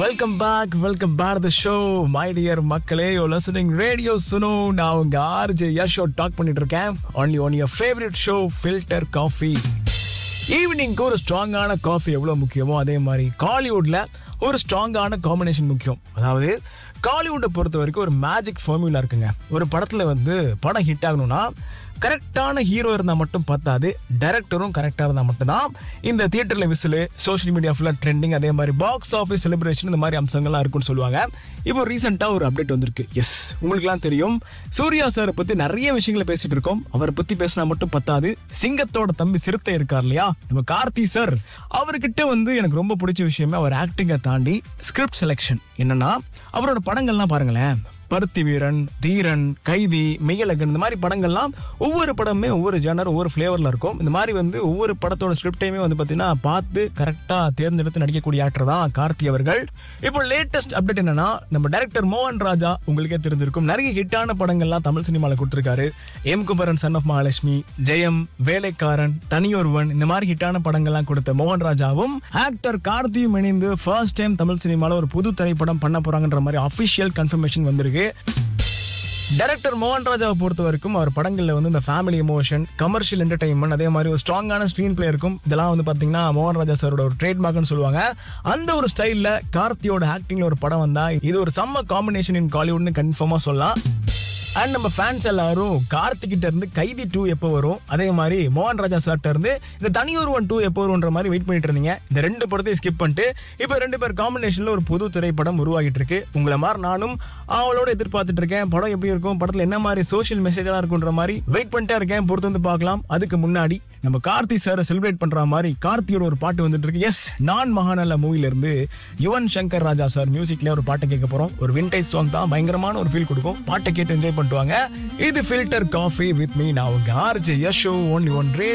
welcome back welcome back the show my dear மக்களே you listening radio சுனோ நான் உங்க RJ Yasho talk பண்ணிட்டு இருக்கேன் only one your favourite show filter coffee ஈவினிங்க்கு ஒரு ஸ்ட்ராங்கான காஃபி எவ்வளோ முக்கியமோ அதே மாதிரி காலிவுட்ல ஒரு ஸ்ட்ராங்கான காம்பினேஷன் முக்கியம் அதாவது காலிவுட்டை பொறுத்த வரைக்கும் ஒரு மேஜிக் ஃபார்முலா இருக்குங்க ஒரு படத்துல வந்து படம் ஹிட் ஆகணும்னா கரெக்டான ஹீரோ இருந்தால் மட்டும் பத்தாது டைரக்டரும் கரெக்டாக இருந்தால் மட்டும்தான் இந்த தியேட்டரில் விசிலு சோஷியல் மீடியா ஃபுல்லாக ட்ரெண்டிங் அதே மாதிரி பாக்ஸ் ஆஃபீஸ் செலிப்ரேஷன் இந்த மாதிரி அம்சங்கள்லாம் இருக்குன்னு சொல்லுவாங்க இப்போ ரீசெண்டாக ஒரு அப்டேட் வந்திருக்கு எஸ் உங்களுக்குலாம் தெரியும் சூர்யா சாரை பற்றி நிறைய விஷயங்களை பேசிட்டு இருக்கோம் அவரை பற்றி பேசினா மட்டும் பத்தாது சிங்கத்தோட தம்பி சிறுத்தை இருக்கார் இல்லையா நம்ம கார்த்தி சார் அவர்கிட்ட வந்து எனக்கு ரொம்ப பிடிச்ச விஷயமே அவர் ஆக்டிங்கை தாண்டி ஸ்கிரிப்ட் செலெக்ஷன் என்னன்னா அவரோட படங்கள்லாம் பாருங்களேன் பருத்தி வீரன் தீரன் கைதி மெய்யழகன் இந்த மாதிரி படங்கள்லாம் ஒவ்வொரு படமுமே ஒவ்வொரு ஜேனர் ஒவ்வொரு ஃப்ளேவரில் இருக்கும் இந்த மாதிரி வந்து ஒவ்வொரு படத்தோட ஸ்கிரிப்டையுமே வந்து பார்த்தீங்கன்னா பார்த்து கரெக்டாக தேர்ந்தெடுத்து நடிக்கக்கூடிய ஆக்டர் தான் கார்த்தி அவர்கள் இப்போ லேட்டஸ்ட் அப்டேட் என்னன்னா நம்ம டைரக்டர் மோகன் ராஜா உங்களுக்கே தெரிஞ்சிருக்கும் நிறைய ஹிட்டான படங்கள்லாம் தமிழ் சினிமாவில் கொடுத்துருக்காரு M Kumaran son of Mahalakshmi Jayam Velaikkaran Thani Oruvan இந்த மாதிரி ஹிட்டான படங்கள்லாம் கொடுத்த மோகன் ராஜாவும் ஆக்டர் கார்த்தியும் இணைந்து ஃபர்ஸ்ட் டைம் தமிழ் சினிமாவில் ஒரு புது திரைப்படம் பண்ண போறாங்கன்ற மாதிரி அஃபிஷியல் கன்ஃபர்மேஷன் வந்திருக்கு டைரக்டர் மோகன் ராஜாவை பொறுத்த வரைக்கும் அவர் படங்களில் வந்து இந்த ஃபேமிலி எமோஷன் கமர்ஷியல் என்டர்டைன்மெண்ட் அதே மாதிரி ஒரு ஸ்ட்ராங்கான ஸ்க்ரீன் பிளே இருக்கும் இதெல்லாம் வந்து பார்த்தீங்கன்னா மோகன் ராஜா சாரோட ஒரு ட்ரேட்மார்க்னு சொல்லுவாங்க அந்த ஒரு ஸ்டைலில் கார்த்தியோட ஆக்டிங்ல ஒரு படம் வந்தா இது ஒரு செம்ம காம்பினேஷன் இன் காலிவுட்னு கன்ஃபார்மாக சொல்லலாம் அண்ட் நம்ம ஃபேன்ஸ் எல்லாரும் கார்த்திகிட்ட இருந்து கைதி டூ எப்போ வரும் அதே மாதிரி மோகன் ராஜா சார்ட்ட இருந்து இந்த தனியொரு ஒன் டூ எப்போ வரும்ன்ற மாதிரி வெயிட் பண்ணிட்டு இருந்தீங்க இந்த ரெண்டு படத்தையும் ஸ்கிப் பண்ணிட்டு இப்போ ரெண்டு பேர் காம்பினேஷன்ல ஒரு புது திரைப்படம் உருவாகிட்டு இருக்கு உங்களை மாதிரி நானும் அவளோட எதிர்பார்த்துட்டு இருக்கேன் படம் எப்படி இருக்கும் படத்துல என்ன மாதிரி சோஷியல் மெசேஜெல்லாம் இருக்குன்ற மாதிரி வெயிட் பண்ணிட்டே இருக்கேன் பொறுத்து வந்து பார்க்கலாம் அதுக்கு முன்னாடி நம்ம கார்த்தி சாரை செலிப்ரேட் பண்ற மாதிரி கார்த்தியோட ஒரு பாட்டு வந்துட்டு இருக்கு எஸ் நான் மகாநல்ல மூவில இருந்து யுவன் சங்கர் ராஜா சார் மியூசிக்ல ஒரு பாட்டை கேட்க போறோம் ஒரு விண்டேஜ் சாங் தான் பயங்கரமான ஒரு ஃபீல் கொடுக்கும் பாட்டை கேட்டு என்ஜாய் பண்ணிட்டு வாங்க இது ஃபில்டர் காஃபி வித் மீ நான் உங்க ஆர்ஜே யஷோ ஒன்லி ஒன்